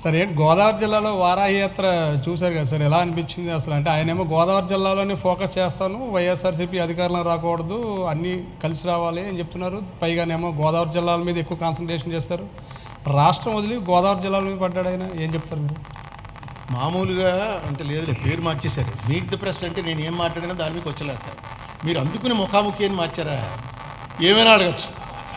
Sir ఏంటి గోదావరి జిల్లాలో వారాహి యాత్ర చూశారు కదా సార్ ఎలా అనిపించింది అసలు అంటే ఆయనేమో గోదావరి జిల్లాలోనే ఫోకస్ చేస్తాను వైఎస్ఆర్సీపీ అధికారంలో రాకూడదు అన్నీ కలిసి రావాలి అని చెప్తున్నారు పైగానేమో గోదావరి జిల్లాల మీద ఎక్కువ కాన్సన్ట్రేషన్ చేస్తారు రాష్ట్రం వదిలి గోదావరి జిల్లాల మీద పడ్డాడు ఆయన ఏం చెప్తారు మీరు మామూలుగా అంటే లేదు పేరు మార్చేశారు మీట్ ది ప్రెస్ అంటే నేను ఏం మాట్లాడినా దాని మీకు వచ్చలేక మీరు అందుకుని ముఖాముఖి అని మార్చారా ఏమైనా అడగచ్చు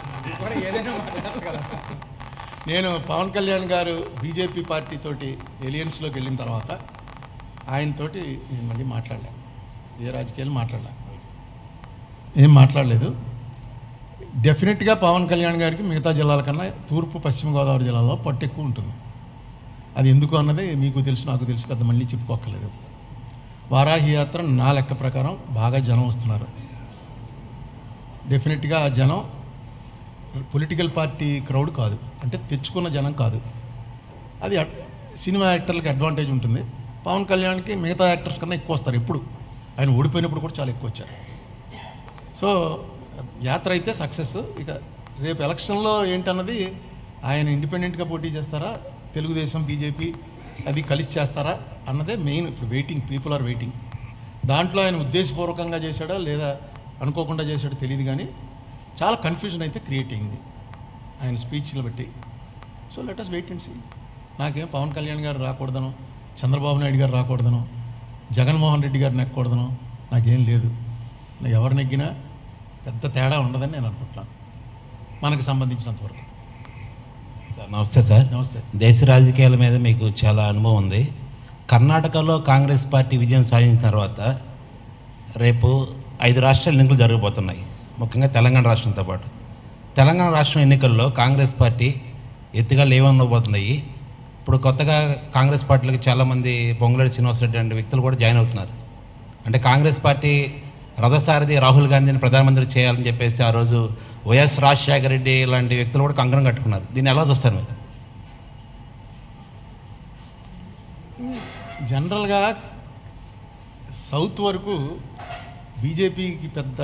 నేను పవన్ కళ్యాణ్ గారు బీజేపీ పార్టీ తోటి ఎలియన్స్లోకి వెళ్ళిన తర్వాత ఆయనతోటి నేను మళ్ళీ మాట్లాడలే ఏ రాజకీయాలు మాట్లాడలే ఏం మాట్లాడలేదు డెఫినెట్గా పవన్ కళ్యాణ్ గారికి మిగతా జిల్లాల కన్నా తూర్పు పశ్చిమ గోదావరి జిల్లాలో పట్టు ఎక్కువ ఉంటుంది అది ఎందుకు అన్నది మీకు తెలుసు నాకు తెలుసు పెద్ద మళ్ళీ చెప్పుకోక్కర్లేదు వారాహి యాత్ర నా లెక్క ప్రకారం బాగా జనం వస్తున్నారు డెఫినెట్గా ఆ జనం పొలిటికల్ పార్టీ క్రౌడ్ కాదు అంటే తెచ్చుకున్న జనం కాదు అది అట్- సినిమా యాక్టర్లకి అడ్వాంటేజ్ ఉంటుంది పవన్ కళ్యాణ్కి మిగతా యాక్టర్స్ కన్నా ఎక్కువ వస్తారు ఎప్పుడు ఆయన ఓడిపోయినప్పుడు కూడా చాలా ఎక్కువ వచ్చారు సో యాత్ర అయితే సక్సెస్ ఇక రేపు ఎలక్షన్లో ఏంటన్నది ఆయన ఇండిపెండెంట్గా పోటీ చేస్తారా తెలుగుదేశం బీజేపీ అది కలిసి చేస్తారా అన్నదే మెయిన్ ఇప్పుడు వెయిటింగ్ పీపుల్ ఆర్ వెయిటింగ్ దాంట్లో ఆయన ఉద్దేశపూర్వకంగా చేశాడా లేదా అనుకోకుండా చేశాడో తెలియదు కానీ చాలా కన్ఫ్యూజన్ అయితే క్రియేట్ అయింది ఆయన స్పీచ్లు బట్టి so let us wait and see నాకేం పవన్ కళ్యాణ్ గారు రాకూడదనో చంద్రబాబు నాయుడు గారు రాకూడదనో జగన్మోహన్ రెడ్డి గారు నెక్కకూడదనో నాకేం లేదు నాకు ఎవరు నెగ్గినా పెద్ద తేడా ఉండదని నేను అనుకుంటున్నాను మనకు సంబంధించినంతవరకు సార్ నమస్తే సార్ నమస్తే దేశ రాజకీయాల మీద మీకు చాలా అనుభవం ఉంది కర్ణాటకలో కాంగ్రెస్ పార్టీ విజయం సాధించిన తర్వాత రేపు ఐదు రాష్ట్రాల ఎన్నికలు జరగబోతున్నాయి ముఖ్యంగా తెలంగాణ రాష్ట్రంతో పాటు తెలంగాణ రాష్ట్రం ఎన్నికల్లో కాంగ్రెస్ పార్టీ ఎత్తుగా లేవనబోతున్నాయి ఇప్పుడు కొత్తగా కాంగ్రెస్ పార్టీలకు చాలామంది పొంగులేటి శ్రీనివాసరెడ్డి లాంటి వ్యక్తులు కూడా జాయిన్ అవుతున్నారు అంటే కాంగ్రెస్ పార్టీ రథసారథి రాహుల్ గాంధీని ప్రధానమంత్రి చేయాలని చెప్పేసి ఆ రోజు వైఎస్ రాజశేఖర రెడ్డి లాంటి వ్యక్తులు కూడా కంకణం కట్టుకున్నారు దీన్ని ఎలా చూస్తారు మీరు జనరల్గా సౌత్ వరకు బీజేపీకి పెద్ద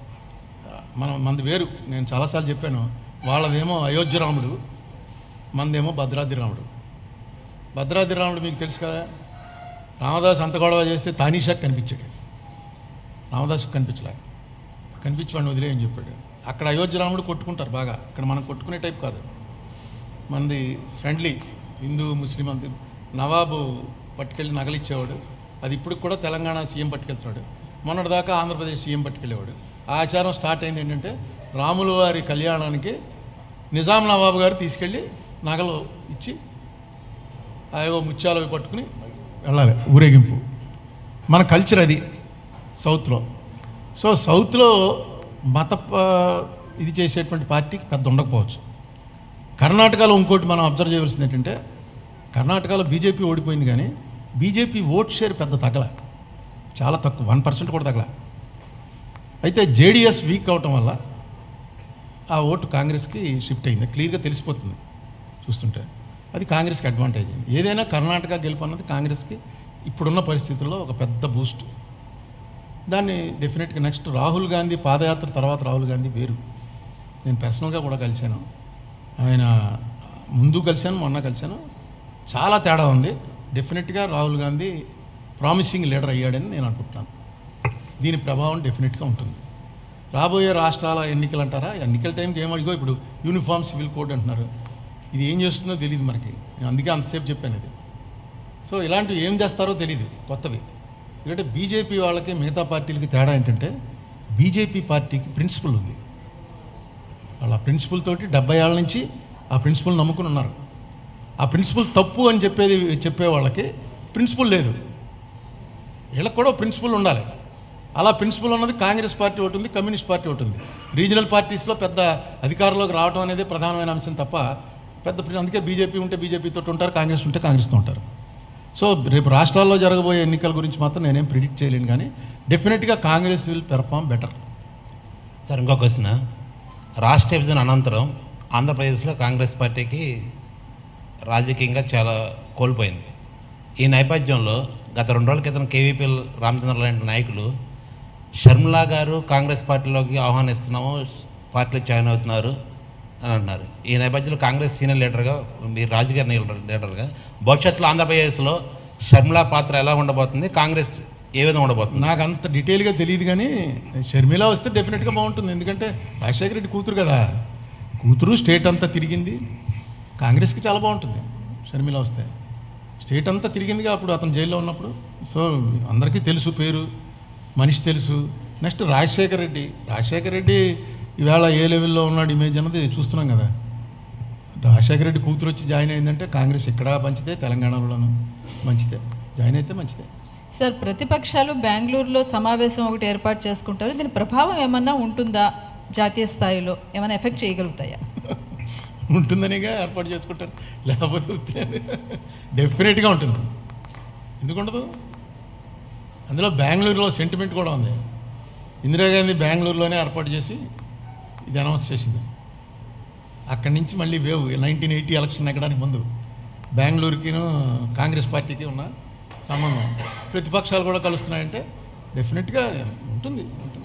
మనం మంది వేరు నేను చాలాసార్లు చెప్పాను వాళ్ళదేమో అయోధ్య రాముడు మందేమో భద్రాద్రి రాముడు భద్రాద్రి రాముడు మీకు తెలుసు కదా రామదాస్ అంత గొడవ చేస్తే తానీషాకి కనిపించాడు రామదాస్కి కనిపించలే కనిపించేవాడిని వదిలేయని చెప్పాడు అక్కడ అయోధ్య రాముడు కొట్టుకుంటారు బాగా ఇక్కడ మనం కొట్టుకునే టైప్ కాదు మనది ఫ్రెండ్లీ హిందూ ముస్లిం అంత నవాబు పట్టుకెళ్ళి నగలిచ్చేవాడు అది ఇప్పుడు కూడా తెలంగాణ సీఎం పట్టుకెళ్తున్నాడు మొన్నటిదాకా ఆంధ్రప్రదేశ్ సీఎం పట్టుకెళ్ళేవాడు ఆ ఆచారం స్టార్ట్ అయింది ఏంటంటే రాముల వారి కళ్యాణానికి నిజాం నవాబు గారు తీసుకెళ్ళి నగలు ఇచ్చి అవేవో ముత్యాలు అవి పట్టుకుని వెళ్ళాలి ఊరేగింపు మన కల్చర్ అది సౌత్లో సో సౌత్లో మత ఆ, ఇది చేసేటువంటి పార్టీకి పెద్ద ఉండకపోవచ్చు కర్ణాటకలో ఇంకోటి మనం అబ్జర్వ్ చేయవలసింది ఏంటంటే కర్ణాటకలో బీజేపీ ఓడిపోయింది కానీ బీజేపీ ఓట్ షేర్ పెద్ద తగల చాలా తక్కువ వన్ పర్సెంట్ కూడా తగల అయితే జేడిఎస్ వీక్ అవటం వల్ల ఆ ఓటు కాంగ్రెస్కి షిఫ్ట్ అయింది క్లియర్గా తెలిసిపోతుంది చూస్తుంటే అది కాంగ్రెస్కి అడ్వాంటేజ్ అయింది ఏదైనా కర్ణాటక గెలుపు అన్నది కాంగ్రెస్కి ఇప్పుడున్న పరిస్థితుల్లో ఒక పెద్ద బూస్ట్ దాన్ని డెఫినెట్గా నెక్స్ట్ రాహుల్ గాంధీ పాదయాత్ర తర్వాత రాహుల్ గాంధీ వేరు నేను పర్సనల్గా కూడా కలిశాను ఆయన ముందు కలిశాను మొన్న కలిశాను చాలా తేడా ఉంది డెఫినెట్గా రాహుల్ గాంధీ ప్రామిసింగ్ లీడర్ అయ్యాడని నేను అనుకుంటున్నాను దీని ప్రభావం డెఫినెట్గా ఉంటుంది రాబోయే రాష్ట్రాల ఎన్నికలు అంటారా ఎన్నికల టైంకి ఏం అడిగో ఇప్పుడు యూనిఫామ్ సివిల్ కోడ్ అంటున్నారు ఇది ఏం చేస్తుందో తెలియదు మనకి నేను అందుకే అంతసేపు చెప్పాను ఇది సో ఇలాంటివి ఏం చేస్తారో తెలియదు కొత్తవి ఎందుకంటే బీజేపీ వాళ్ళకి మిగతా పార్టీలకి తేడా ఏంటంటే బీజేపీ పార్టీకి ప్రిన్సిపల్ ఉంది వాళ్ళ ప్రిన్సిపల్ తోటి డెబ్బై ఏళ్ళ నుంచి ఆ ప్రిన్సిపల్ నమ్ముకుని ఉన్నారు ఆ ప్రిన్సిపల్ తప్పు అని చెప్పేది చెప్పే వాళ్ళకి ప్రిన్సిపల్ లేదు వీళ్ళకి కూడా ప్రిన్సిపల్ ఉండాలి అలా ప్రిన్సిపల్ ఉన్నది కాంగ్రెస్ పార్టీ ఒకటి ఉంది కమ్యూనిస్ట్ పార్టీ ఒకటి ఉంది రీజనల్ పార్టీస్లో పెద్ద అధికారంలోకి రావడం అనేది ప్రధానమైన అంశం తప్ప పెద్ద ప్రి- అందుకే బీజేపీ ఉంటే బీజేపీతో ఉంటారు కాంగ్రెస్ ఉంటే కాంగ్రెస్తో ఉంటారు సో రేపు రాష్ట్రాల్లో జరగబోయే ఎన్నికల గురించి మాత్రం నేనేం ప్రిడిక్ట్ చేయలేను కానీ డెఫినెట్గా Congress will perform better sir ఇంకో క్వశ్చన్ రాష్ట్ర విభజన అనంతరం ఆంధ్రప్రదేశ్లో కాంగ్రెస్ పార్టీకి రాజకీయంగా చాలా కోల్పోయింది ఈ నేపథ్యంలో గత రెండు రోజుల క్రితం కేవీపీ రామచంద్ర లాంటి నాయకులు షర్మిలా గారు కాంగ్రెస్ పార్టీలోకి ఆహ్వానిస్తున్నాము పార్టీలో జాయిన్ అవుతున్నారు అని అంటున్నారు ఈ నేపథ్యంలో కాంగ్రెస్ సీనియర్ లీడర్గా మీరు రాజకీయ లీడర్ లీడర్గా భవిష్యత్తులో ఆంధ్రప్రదేశ్లో షర్మిల పాత్ర ఎలా ఉండబోతుంది కాంగ్రెస్ ఏ విధంగా ఉండబోతుంది నాకు అంత డీటెయిల్గా తెలియదు కానీ షర్మిల వస్తే డెఫినెట్గా బాగుంటుంది ఎందుకంటే రాజశేఖర రెడ్డి కూతురు కదా కూతురు స్టేట్ అంతా తిరిగింది కాంగ్రెస్కి చాలా బాగుంటుంది షర్మిల వస్తే స్టేట్ అంతా తిరిగిందిగా అప్పుడు అతను జైల్లో ఉన్నప్పుడు సో అందరికీ తెలుసు పేరు మనిషి తెలుసు నెక్స్ట్ రాజశేఖర రెడ్డి రాజశేఖర రెడ్డి ఈవేళ ఏ లెవెల్లో ఉన్నాడు ఇమేజ్ అన్నది చూస్తున్నాం కదా రాజశేఖర రెడ్డి కూతురు వచ్చి జాయిన్ అయిందంటే కాంగ్రెస్ ఇక్కడ మంచిదే తెలంగాణలోను మంచిదే జాయిన్ అయితే మంచిదే సార్ ప్రతిపక్షాలు బెంగళూరులో సమావేశం ఒకటి ఏర్పాటు చేసుకుంటారు దీని ప్రభావం ఏమన్నా ఉంటుందా జాతీయ స్థాయిలో ఏమైనా ఎఫెక్ట్ చేయగలుగుతాయా ఉంటుందనిగా ఏర్పాటు చేసుకుంటారు లేకపోతే ఉత్తినే. డెఫినెట్గా ఉంటుంది ఎందుకు ఉండదు అందులో బెంగళూరులో సెంటిమెంట్ కూడా ఉంది ఇందిరాగాంధీ బెంగళూరులోనే ఏర్పాటు చేసి ఇది అనౌన్స్ చేసింది అక్కడి నుంచి మళ్ళీ వేవ్ నైన్టీన్ ఎయిటీ ఎలక్షన్ ఎక్కడానికి ముందు బెంగళూరుకిను కాంగ్రెస్ పార్టీకి ఉన్న సంబంధం ప్రతిపక్షాలు కూడా కలుస్తున్నాయంటే డెఫినెట్గా ఉంటుంది ఉంటుంది